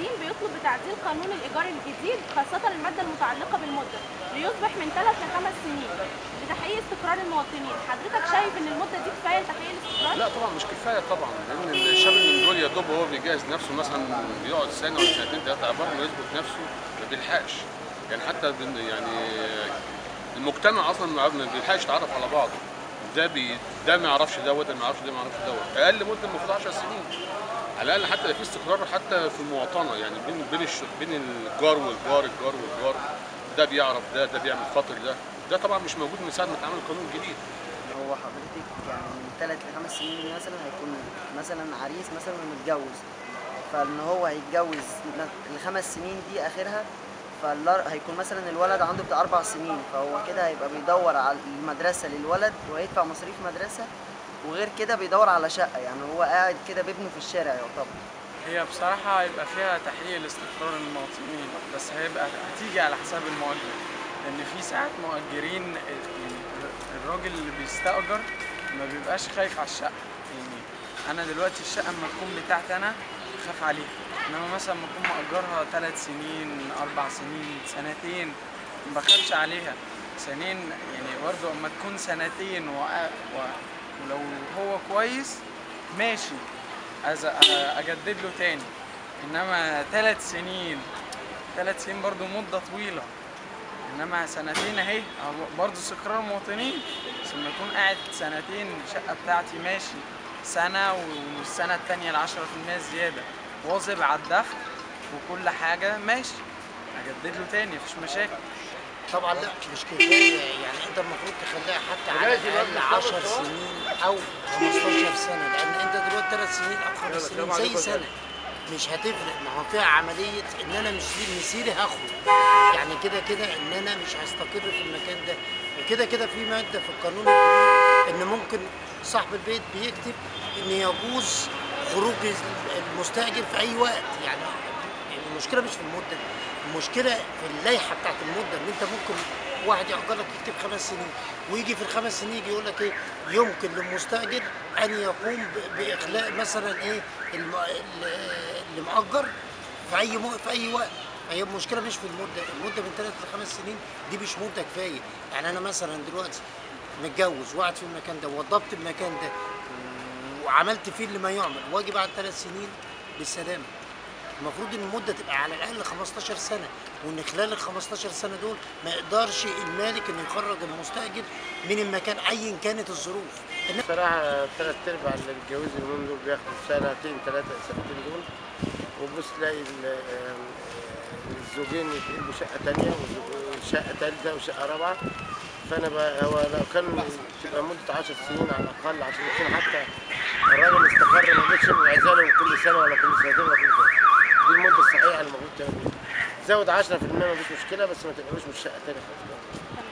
المواطنين بيطلب بتعديل قانون الإيجار الجديد خاصة المادة المتعلقة بالمدة ليصبح من ثلاث لخمس سنين لتحقيق استقرار المواطنين حضرتك شايف إن المدة دي كفاية لتحقيق الاستقرار؟ لا طبعا مش كفايه طبعا لان الشاب من دول يا دوب هو بيجهز نفسه مثلا بيقعد سنه ولا سنتين ثلاثه عبال ما يثبت نفسه ما بيلحقش يعني حتى بن- يعني المجتمع اصلا ما ما بيلحقش يتعرف على بعضه ده بي ده ما يعرفش ده وده ما يعرفش ده ما يعرفش ده اقل مده المفروض 10 سنين على الاقل حتى يبقى في استقرار حتى في المواطنه يعني بين بين الش... بين الجار والجار الجار والجار ده بيعرف ده ده بيعمل خاطر ده ده طبعا مش موجود من ساعه ما اتعمل القانون الجديد هو حضرتك يعني من ثلاث لخمس سنين مثلا هيكون مثلا عريس مثلا ومتجوز فان هو هيتجوز ن- الخمس سنين دي اخرها فالر- هيكون مثلا الولد عنده بتاع اربع سنين فهو كده هيبقى بيدور على المدرسه للولد وهيدفع مصاريف مدرسه وغير كده بيدور على شقه يعني هو قاعد كده بابنه في الشارع يعتبر هي بصراحة هيبقى فيها تحقيق لاستقرار المواطنين بس هيبقى هتيجي على حساب المؤجر لأن في ساعات مؤجرين يعني الراجل اللي بيستأجر ما بيبقاش خايف على الشقة يعني أنا دلوقتي الشقة أما تكون بتاعتي أنا خاف عليها إنما مثلا لما أكون مأجرها ثلاث سنين أربع سنين سنتين ما بخافش عليها سنين يعني برضه أما تكون سنتين و... و... ولو هو كويس ماشي عايز أ- اجدد له تاني انما ثلاث سنين ثلاث سنين برضو مده طويله انما سنتين اهي أهو برضو استقرار المواطنين بس لما يكون قاعد سنتين الشقه بتاعتي ماشي سنه والسنه التانيه ال 10% زياده واظب على الدفع وكل حاجه ماشي اجدد له تاني مفيش مشاكل طبعا لا مش كفايه يعني انت المفروض تخليها حتى على الاقل 10 سنين او 15 سنه لان انت دلوقتي ثلاث سنين او خمس سنين زي سنه مش هتفرق ما هو فيها عمليه ان انا مش مسيري هاخد يعني كده كده ان انا مش هستقر في المكان ده وكده كده في ماده في القانون الجديد ان ممكن صاحب البيت بيكتب ان يجوز خروج المستاجر في اي وقت يعني المشكله مش في المده المشكله في اللائحه بتاعت المده ان انت ممكن واحد يأجر لك يكتب خمس سنين ويجي في الخمس سنين يجي يقول لك ايه يمكن للمستاجر ان يقوم ب- باخلاء مثلا ايه الم- ال- اللي مأجر في اي م- في اي وقت هي المشكله مش في المده المده من ثلاث لخمس سنين دي مش مده كفايه يعني انا مثلا دلوقتي متجوز وقعد في المكان ده ووضبت المكان ده وعملت فيه اللي ما يعمل واجي بعد ثلاث سنين بالسلامه المفروض ان المده تبقى على الاقل 15 سنه وان خلال ال 15 سنه دول ما يقدرش المالك انه يخرج المستاجر من المكان ايا كانت الظروف إنما بصراحة ثلاث أرباع اللي بيتجوزوا اليومين دول بياخدوا سنتين ثلاثة سنتين دول وبص تلاقي ال- الزوجين يتقلبوا شقة تانية وشقة تالتة وشقة رابعة فأنا بقى هو لو كان تبقى مدة 10 سنين على الأقل عشان يكون حتى الراجل استقر ما يجيش العزالة كل سنة ولا كل سنتين ولا كل سنة دي المدة الصحيحة اللي المفروض تعمل بيها. زود 10% ما فيش مشكلة بس ما تنقلوش من الشقة تاني خالص